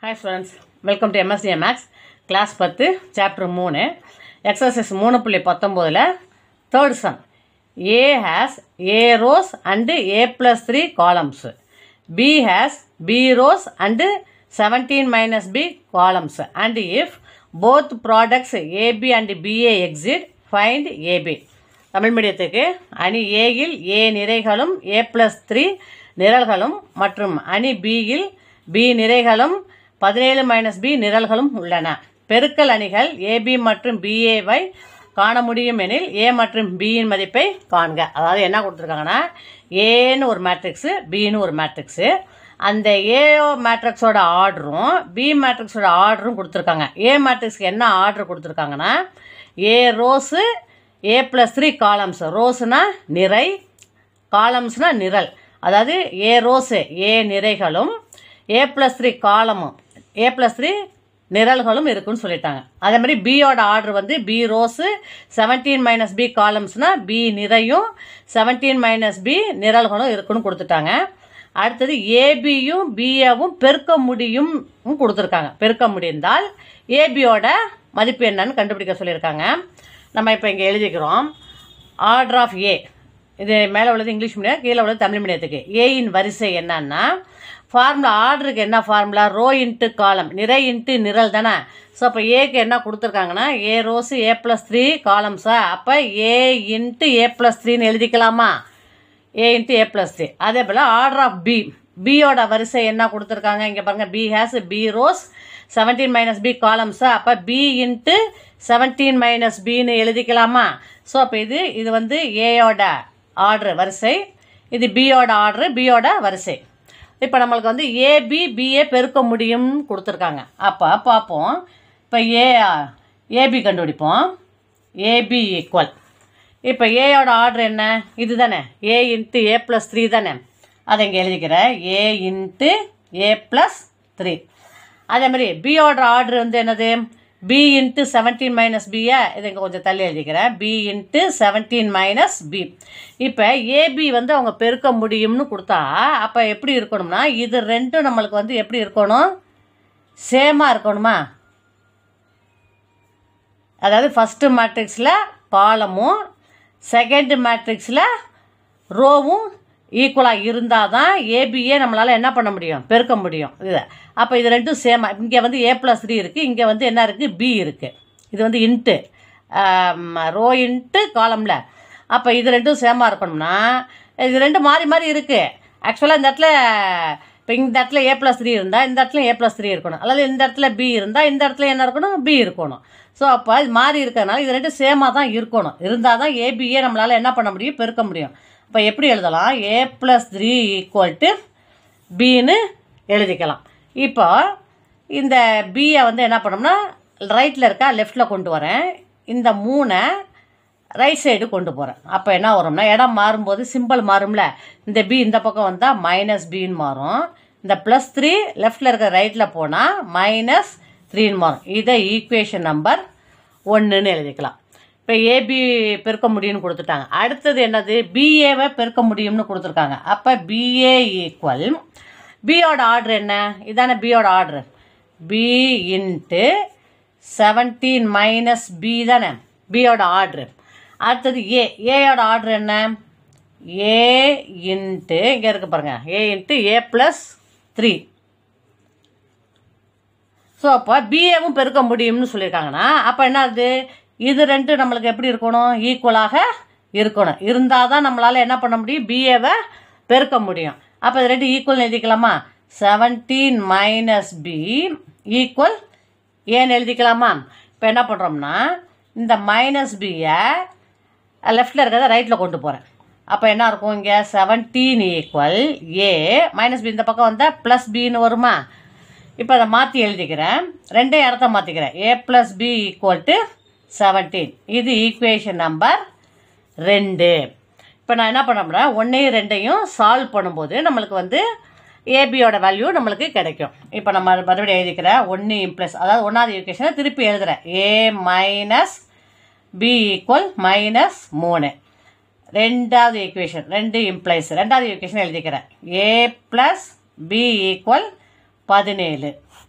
hi students welcome to MST maths class பத்து chapter மூணு exercise மூணு புள்ளி பத்தொம்போதில் third sum A has A rows and A plus three columns B has B rows and seventeen minus B columns and if both products AB and BA exist find AB Tamil மீடியத்துக்கு அணி ஏயில் ஏ நிறைகளும் A plus three நிரல்களும் மற்றும் அணி பியில் B நிறைகளும் பதினேழு minus B நிரல்களும் உள்ளன பெருக்கல் அணிகள் ஏபி மற்றும் பிஏவை காண முடியும் எனில் ஏ மற்றும் பியின் மதிப்பை காண்க அதாவது என்ன கொடுத்துருக்காங்கன்னா ஏன்னு ஒரு மேட்ரிக்ஸு பின்னு ஒரு மேட்ரிக்ஸு அந்த ஏ மேட்ரிக்ஸோட ஆர்டரும் பி மேட்ரிக்ஸோட ஆர்டரும் கொடுத்துருக்காங்க ஏ மேட்ரிக்ஸ்க்கு என்ன ஆர்டர் கொடுத்துருக்காங்கன்னா A rows A plus three columns ரோஸ்னா நிறை காலம்ஸ்னா நிரல் அதாவது ஏ ரோஸு ஏ நிறைகளும் ஏ ப்ளஸ் த்ரீ காலமும் ஏ ப்ளஸ் த்ரீ நிரல்களும் இருக்குன்னு சொல்லிட்டாங்க அதே மாதிரி பியோட ஆர்டர் வந்து B rows seventeen minus B காலம்ஸ்னா பி நிறையும் செவன்டீன் மைனஸ் பி நிரல்களும் இருக்குன்னு கொடுத்துட்டாங்க அடுத்தது ஏபியும் பிஏவும் பெருக்க முடியும் கொடுத்துருக்காங்க பெருக்க முடிந்தால் ஏபியோட மதிப்பு என்னன்னு கண்டுபிடிக்க சொல்லியிருக்காங்க நம்ம இப்போ இங்கே எழுதிக்கிறோம் ஆர்டர் ஆஃப் ஏ இது மேலே உள்ளது இங்கிலீஷ் மீடியம் கீழே உள்ளது தமிழ் மீடியத்துக்கு ஏயின் வரிசை என்னன்னா ஃபார்முலா ஆர்டருக்கு என்ன ஃபார்முலா ரோ இன்ட்டு காலம் நிறை இன்ட்டு நிரல் தானே ஸோ அப்போ ஏக்கு என்ன கொடுத்துருக்காங்கன்னா A rows A plus three காலம்ஸா அப்போ ஏ இன்ட்டு ஏ ப்ளஸ் த்ரீன்னு எழுதிக்கலாமா A into A plus three அதே போல் ஆர்டர் ஆஃப் பி பியோட வரிசை என்ன கொடுத்துருக்காங்க இங்கே பாருங்கள் B has B rows seventeen minus B காலம்ஸா அப்போ பி இன்ட்டு செவன்டீன் மைனஸ் பின்னு எழுதிக்கலாமா ஸோ அப்போ இது இது வந்து ஏயோட ஆர்டர் வரிசை இது பியோட ஆர்டர் பியோட வரிசை இப்போ நம்மளுக்கு வந்து ஏபி பிஏ பெருக்க முடியும்னு கொடுத்துருக்காங்க அப்போ பார்ப்போம் இப்போ ஏ ஏபி கண்டுபிடிப்போம் ஏபி ஈக்குவல் இப்போ ஏயோட ஆர்டர் என்ன இது தானே A into A plus three தானே அதை இங்கே எழுதிக்கிறேன் A into A plus three அதே மாதிரி பியோட ஆர்டர் வந்து என்னது பி இன்ட்டு செவன்டீன் மைனஸ் பியை இதை இங்கே கொஞ்சம் தள்ளி எழுதிக்கிறேன் B into seventeen minus B இப்போ ஏபி வந்து அவங்க பெருக்க முடியும்னு கொடுத்தா அப்போ எப்படி இருக்கணும்னா இது ரெண்டும் நம்மளுக்கு வந்து எப்படி இருக்கணும் சேமாக இருக்கணுமா அதாவது ஃபஸ்ட்டு மேட்ரிக்ஸில் காலமும் செகண்ட் மேட்ரிக்ஸில் ரோவும் ஈக்குவலாக இருந்தால் தான் ஏபிஏ நம்மளால் என்ன பண்ண முடியும் பெருக்க முடியும் இதை அப்போ இது ரெண்டும் சேமாக இங்கே வந்து ஏ ப்ளஸ் த்ரீ இருக்குது இங்கே வந்து என்ன இருக்குது பி இருக்குது இது வந்து இன்ட்டு ரோ இன்ட்டு காலமில் அப்போ இது ரெண்டும் சேமாக இருக்கணும்னா இது ரெண்டும் மாறி மாறி இருக்குது ஆக்சுவலாக இந்த இடத்துல இப்போ இந்த இடத்துல ஏ ப்ளஸ் த்ரீ இருந்தால் இந்த இடத்துல ஏ ப்ளஸ் த்ரீ இருக்கணும் அதாவது இந்த இடத்துல பி இருந்தால் இந்த இடத்துல என்ன இருக்கணும் பி இருக்கணும் ஸோ அப்போ இது மாறி இருக்கிறதுனால இது ரெண்டும் சேமாக தான் இருக்கணும் இருந்தால் தான் ஏபிஏ நம்மளால் என்ன பண்ண முடியும் பெருக்க முடியும் இப்போ எப்படி எழுதலாம் A plus three equal to பின்னு எழுதிக்கலாம் இப்போ இந்த பியை வந்து என்ன பண்ணோம்னா ரைட்டில் இருக்கா லெஃப்டில் கொண்டு வரேன் இந்த மூணை ரைட் சைடு கொண்டு போகிறேன் அப்போ என்ன வரும்னா இடம் மாறும்போது சிம்பிள் மாறும்ல இந்த பி இந்த பக்கம் வந்தால் மைனஸ் பின்னு மாறும் இந்த ப்ளஸ் த்ரீ லெஃப்டில் இருக்க ரைட்டில் போனால் மைனஸ் த்ரீன்னு மாறும் இதை ஈக்குவேஷன் நம்பர் ஒன்றுன்னு எழுதிக்கலாம் இப்போ ஏபி பெருக்க முடியும்னு கொடுத்துட்டாங்க அடுத்தது என்னது பிஏவை பெருக்க முடியும்னு கொடுத்துருக்காங்க அப்போ பிஏ ஈக்குவல் பியோட ஆர்டர் என்ன இதானே பியோட order B into seventeen minus B தானே பியோட ஆர்டர் அடுத்தது ஏ ஏயோட ஆர்டர் என்ன ஏ இன்ட்டு இங்கே இருக்கு பாருங்க A into A plus three so அப்போ பிஏவும் பெருக்க முடியும்னு சொல்லியிருக்காங்கன்னா அப்போ என்ன அது இது ரெண்டு நம்மளுக்கு எப்படி இருக்கணும் ஈக்குவலாக இருக்கணும் இருந்தால் தான் நம்மளால் என்ன பண்ண முடியும் பிஏவை பெருக்க முடியும் அப்போ இது ரெண்டு ஈக்குவல் எழுதிக்கலாமா செவன்டீன் மைனஸ் பி ஈக்குவல் ஏன்னு எழுதிக்கலாமா இப்போ என்ன பண்ணுறோம்னா இந்த மைனஸ் பியை லெஃப்டில் இருக்கிறத ரைட்டில் கொண்டு போகிறேன் அப்போ என்ன இருக்கும் இங்கே seventeen equal A minus B இந்த பக்கம் வந்தால் ப்ளஸ் பின்னு வருமா இப்போ அதை மாற்றி எழுதிக்கிறேன் ரெண்டே இடத்த மாற்றிக்கிறேன் A plus B equal to seventeen இது ஈக்குவேஷன் நம்பர் ரெண்டு இப்போ நான் என்ன பண்ண போகிறேன் ஒன்றையும் ரெண்டையும் சால்வ் பண்ணும்போது நம்மளுக்கு வந்து ஏபியோட வேல்யூ நம்மளுக்கு கிடைக்கும் இப்போ நம்ம மறுபடியும் எழுதிக்கிறேன் ஒன்று இம்ப்ளஸ் அதாவது ஒன்றாவது ஈக்குவேஷனை திருப்பி எழுதுகிறேன் A minus B equal minus மூணு ரெண்டாவது ஈக்குவேஷன் ரெண்டு இம்ப்ளைஸ் ரெண்டாவது ஈக்குவேஷன் எழுதிக்கிறேன் ஏ ப்ளஸ் பி ஈக்குவல் பதினேழு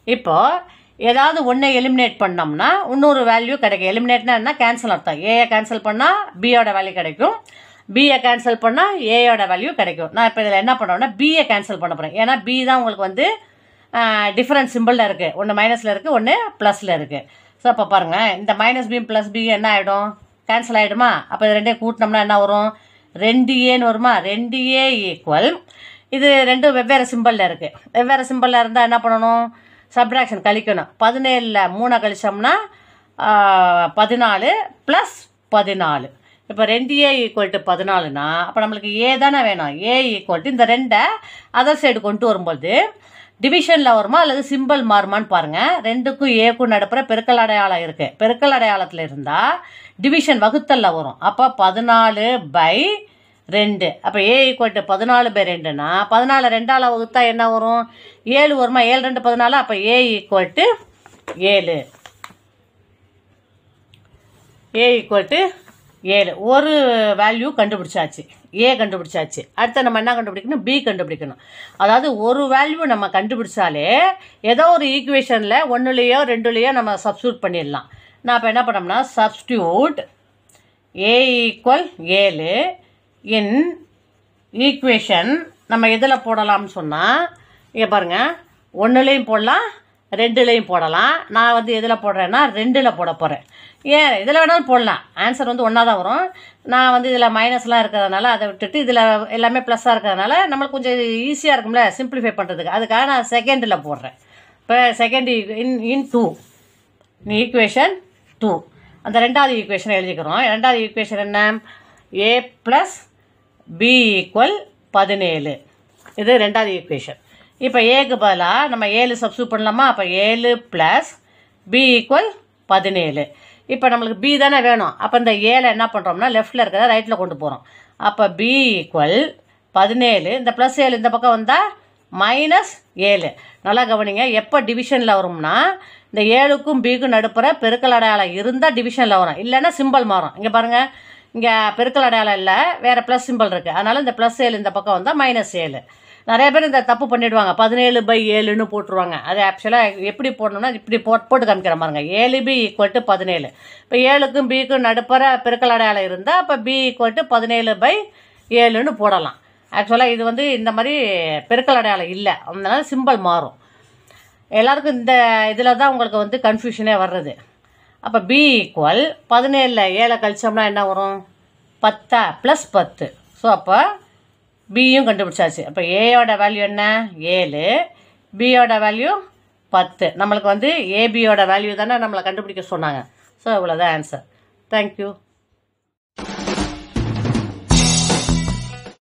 இப்போ ஏதாவது ஒன்றை எலிமினேட் பண்ணோம்னா இன்னொரு வேல்யூ கிடைக்கும் எலிமினேட்னா என்ன கேன்சல் அர்த்தம் ஏயை கேன்சல் பண்ணால் பியோட வேல்யூ கிடைக்கும் பியை கேன்சல் பண்ணால் ஏயோட வேல்யூ கிடைக்கும் நான் இப்போ இதில் என்ன பண்ணுறேன்னா பியை கேன்சல் பண்ண போகிறேன் ஏன்னா பி தான் உங்களுக்கு வந்து டிஃப்ரெண்ட் சிம்பிளில் இருக்குது ஒன்று மைனஸில் இருக்குது ஒன்று ப்ளஸில் இருக்குது ஸோ அப்போ பாருங்கள் இந்த மைனஸ் பி ப்ளஸ் பி என்ன ஆகிடும் கேன்சல் ஆகிடுமா அப்போ இது ரெண்டையும் கூட்டினோம்னா என்ன வரும் ரெண்டு ஏன்னு வருமா ரெண்டு ஏ ஈக்குவல் இது ரெண்டும் வெவ்வேறு சிம்பிளில் இருக்குது வெவ்வேறு சிம்பிளில் இருந்தால் என்ன பண்ணணும் சப்ராக்ஷன் கழிக்கணும் பதினேழில் மூணை கழிச்சோம்னா பதினாலு ப்ளஸ் பதினாலு இப்போ ரெண்டு ஏ ஈக்குவல் டு பதினாலுனா அப்போ நம்மளுக்கு ஏ தானே வேணும் ஏ ஈக்குவல் டு இந்த ரெண்டை அதர் சைடு கொண்டு வரும்போது டிவிஷனில் வருமா அல்லது சிம்பிள் மாறுமான்னு பாருங்கள் ரெண்டுக்கும் ஏக்கும் நடுப்புற பெருக்கல் அடையாளம் இருக்குது பெருக்கல் அடையாளத்தில் இருந்தால் டிவிஷன் வகுத்தலில் வரும் அப்போ பதினாலு பை ரெண்டு அப்போ ஏ ஈக்குவல் டு பதினாலு பை ரெண்டுனா பதினாலு ரெண்டால் வகுத்தா என்ன வரும் ஏழு வருமா ஏழு ரெண்டு பதினாலு அப்போ ஏ ஈக்குவல் டு ஏழு ஏ ஈக்குவல் டு ஏழு ஒரு வேல்யூ கண்டுபிடிச்சாச்சு ஏ கண்டுபிடிச்சாச்சு அடுத்து நம்ம என்ன கண்டுபிடிக்கணும் பி கண்டுபிடிக்கணும் அதாவது ஒரு வேல்யூ நம்ம கண்டுபிடிச்சாலே ஏதோ ஒரு ஈக்குவேஷனில் ஒன்றுலேயோ ரெண்டுலேயோ நம்ம சப்ஸ்டியூட் பண்ணிடலாம் நான் இப்போ என்ன பண்ணோம்னா சப்ஸ்டியூட் ஏ ஈக்குவல் ஏழு இன் ஈக்குவேஷன் நம்ம எதில் போடலாம்னு சொன்னால் இங்கே பாருங்கள் ஒன்றுலேயும் போடலாம் ரெண்டுலேயும் போடலாம் நான் வந்து எதில் போடுறேன்னா ரெண்டில் போட போகிறேன் ஏன் இதில் வேணாலும் போடலாம் ஆன்சர் வந்து ஒன்றா தான் வரும் நான் வந்து இதில் மைனஸ்லாம் இருக்கிறதுனால அதை விட்டுட்டு இதில் எல்லாமே ப்ளஸ்ஸாக இருக்கிறதுனால நம்மளுக்கு கொஞ்சம் ஈஸியாக இருக்கும்ல சிம்பிளிஃபை பண்ணுறதுக்கு அதுக்காக நான் செகண்டில் போடுறேன் இப்போ second in into equation two அந்த ரெண்டாவது ஈக்குவேஷனை எழுதிக்கிறோம் ரெண்டாவது ஈக்குவேஷன் என்ன ஏ ப்ளஸ் பி ஈக்குவல் பதினேழு இது ரெண்டாவது ஈக்குவேஷன் இப்போ ஏக்கு பதிலாக நம்ம ஏழு சப்ஸ்டியூட் பண்ணலாமா அப்போ ஏழு ப்ளஸ் பி ஈக்குவல் பதினேழு இப்போ நம்மளுக்கு பி தானே வேணும் அப்போ இந்த ஏழை என்ன பண்ணுறோம்னா லெஃப்ட்டில் இருக்கிறத ரைட்டில் கொண்டு போகிறோம் அப்போ பி ஈக்குவல் பதினேழு இந்த ப்ளஸ் ஏழு இந்த பக்கம் வந்தால் மைனஸ் ஏழு நல்லா கவனிங்க எப்போ டிவிஷனில் வரும்னா இந்த ஏழுக்கும் பிக்கும் நடுப்புற பெருக்கல் அடையாளம் இருந்தால் டிவிஷனில் வரும் இல்லைன்னா சிம்பிள் மாறும் இங்கே பாருங்கள் இங்கே பெருக்கல் அடையாளம் இல்லை வேறு ப்ளஸ் சிம்பிள் இருக்குது அதனால் இந்த ப்ளஸ் ஏழு இந்த பக்கம் வந்தால் மைனஸ் ஏழு நிறைய பேர் இந்த தப்பு பண்ணிடுவாங்க பதினேழு பை ஏழுன்னு போட்டுருவாங்க அது ஆக்சுவலாக எப்படி போடணும்னா இப்படி போட் போட்டு காமிக்கிற பாருங்க ஏழு பி ஈக்குவல் டு பதினேழு இப்போ ஏழுக்கும் பிக்கும் நடுப்புற பெருக்கல் அடையாளம் இருந்தால் அப்போ பி ஈக்குவல் டு பதினேழு பை ஏழுன்னு போடலாம் ஆக்சுவலாக இது வந்து இந்த மாதிரி பெருக்கல் அடையாளம் இல்லை அதனால சிம்பிள் மாறும் எல்லாருக்கும் இந்த இதில் தான் உங்களுக்கு வந்து கன்ஃபியூஷனே வர்றது அப்போ பி ஈக்குவல் பதினேழில் ஏழை கழிச்சோம்னா என்ன வரும் பத்தா ப்ளஸ் பத்து ஸோ அப்போ பியும் கண்டுபிடிச்சாச்சு அப்போ ஏயோட வேல்யூ என்ன ஏழு பியோட வேல்யூ பத்து நம்மளுக்கு வந்து ஏபியோட வேல்யூ தானே நம்மளை கண்டுபிடிக்க சொன்னாங்க ஸோ இவ்வளோதான் ஆன்சர் தேங்க்யூ